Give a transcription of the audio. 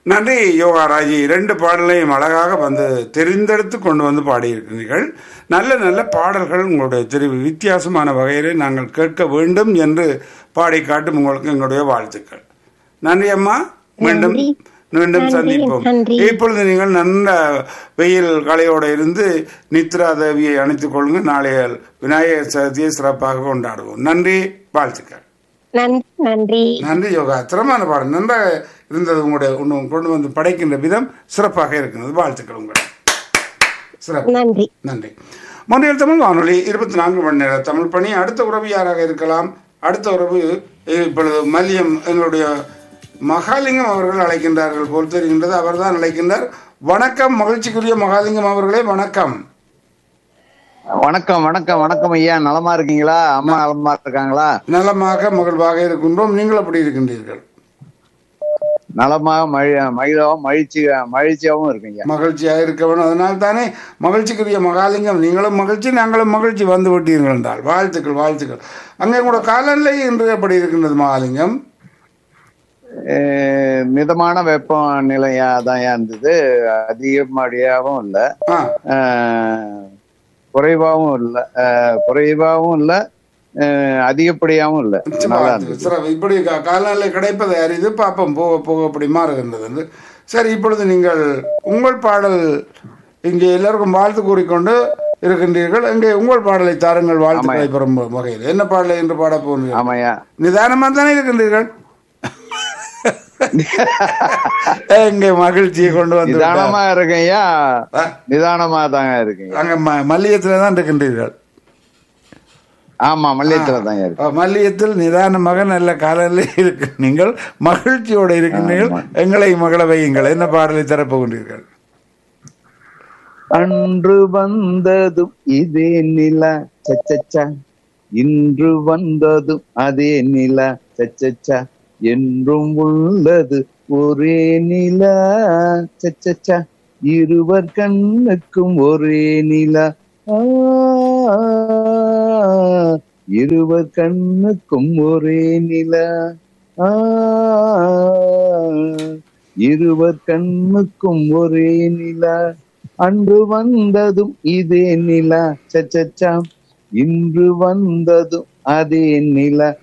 நன்றி யோகாராஜி ரெண்டு பாடலையும் அழகாக வந்து தெரிந்தெடுத்து கொண்டு வந்து பாடியிருக்கிறீர்கள் நல்ல நல்ல பாடல்கள் உங்களுடைய தெரிவு வித்தியாசமான வகையிலே நாங்கள் கேட்க வேண்டும் என்று பாடி காட்டும் உங்களுக்கு எங்களுடைய வாழ்த்துக்கள் நன்றி அம்மா மீண்டும் நன்றி. மீண்டும் நன்றி, சந்திப்போம் நன்றி. இப்பொழுது நீங்கள் நல்ல வெயில் கலையோடு இருந்து நித்ரா தேவியை அணைத்துக் கொள்ளுங்கள் நாளைய விநாயகர் சதுர்த்தியை சிறப்பாக கொண்டாடுவோம் நன்றி வாழ்த்துக்கள் நன்றி நன்றி நன்றி யோகா திறமான பாடம் நன்றாக இருந்தது உங்களுடைய உன்னு கொண்டு வந்து படைக்கின்ற விதம் சிறப்பாக இருக்கிறது வாழ்த்துக்கள் உங்களை சிறப்பு நன்றி நன்றி மொழியில் தமிழ் வானொலி இருபத்தி நான்கு மணி நேர தமிழ் பணி அடுத்த உறவு யாராக இருக்கலாம் அடுத்த உறவு இப்பொழுது மல்லியம் எங்களுடைய மகாலிங்கம் அவர்கள் அழைக்கின்றார்கள் போல் தெரிகின்றது அவர்தான் அழைக்கின்றார் வணக்கம் மகிழ்ச்சிக்குரிய மகாலிங்கம் அவர்களே வணக்கம் வணக்கம் வணக்கம் வணக்கம் ஐயா நலமா இருக்கீங்களா அம்மா நலமா இருக்காங்களா நலமாக மகிழ்வாக இருக்கின்றோம் நீங்கள் எப்படி இருக்கின்றீர்கள் நலமாக மழி மகிழவும் மகிழ்ச்சி மகிழ்ச்சியாவும் இருக்கீங்க மகிழ்ச்சியாக இருக்க வேண்டும் அதனால் தானே மகிழ்ச்சிக்குரிய மகாலிங்கம் நீங்களும் மகிழ்ச்சி நாங்களும் மகிழ்ச்சி வந்து விட்டீர்கள் என்றால் வாழ்த்துக்கள் வாழ்த்துக்கள் அங்கே கூட காலநிலை இன்று எப்படி இருக்கின்றது மகாலிங்கம் அஹ் மிதமான வெப்ப நிலையா தான் இருந்தது அதிகப்படியாகவும் இல்ல ஆ அஹ் குறைவாகவும் இல்ல அஹ் குறைவாகவும் இல்ல அஹ் அதிகப்படியாவும் இல்ல நல்லா வாழ்த்துக்கள். இருந்தது சிறப்பு இப்படி கா- காலநிலை கிடைப்பதை அறிந்து பார்ப்போம் போக போக அப்படி மாறுகின்றது என்று. சரி இப்பொழுது நீங்கள் உங்கள் பாடல் இங்கே எல்லாருக்கும் வாழ்த்து கூறிக்கொண்டு இருக்கின்றீர்கள் இங்கே உங்கள் பாடலை தாருங்கள் வாழ்த்துக்களை பெறும் வகையில் என்ன பாடலை என்று பாட போகிறீர்கள் ஆமாய்யா நிதானமா தானே இருக்கின்றீர்கள் எங்க மகிழ்ச்சியை கொண்டு வந்து நிதானமா இருக்கீங்க ஆ, நிதானமா தாங்க இருக்கீங்க அங்க ம- மல்லியத்துல தான் இருக்கின்றீர்கள் ஆமா மல்லியத்துல தாங்க இருக்கு அஹ், மல்லியத்தில் நிதானமாக நல்ல காலையில் இருக்கு நீங்கள் மகிழ்ச்சியோடு இருக்கின்றீர்கள் எங்களை மகள வையுங்கள் என்ன பாடலை தரப்போகின்றீர்கள் அன்று வந்ததும் இதே நிலா சச்சச்சா இன்று வந்ததும் அதே நிலா சச்சச்சா என்றும் உள்ளது ஒரே நிலா சச்சச்சா இருவர் கண்ணுக்கும் ஒரே நிலா ஆ, இருவர் கண்ணுக்கும் ஒரே நிலா ஆ, இருவர் கண்ணுக்கும் ஒரே நிலா அன்று வந்ததும் இதே நிலா சச்சச்சா இன்று வந்ததும் அதே நிலா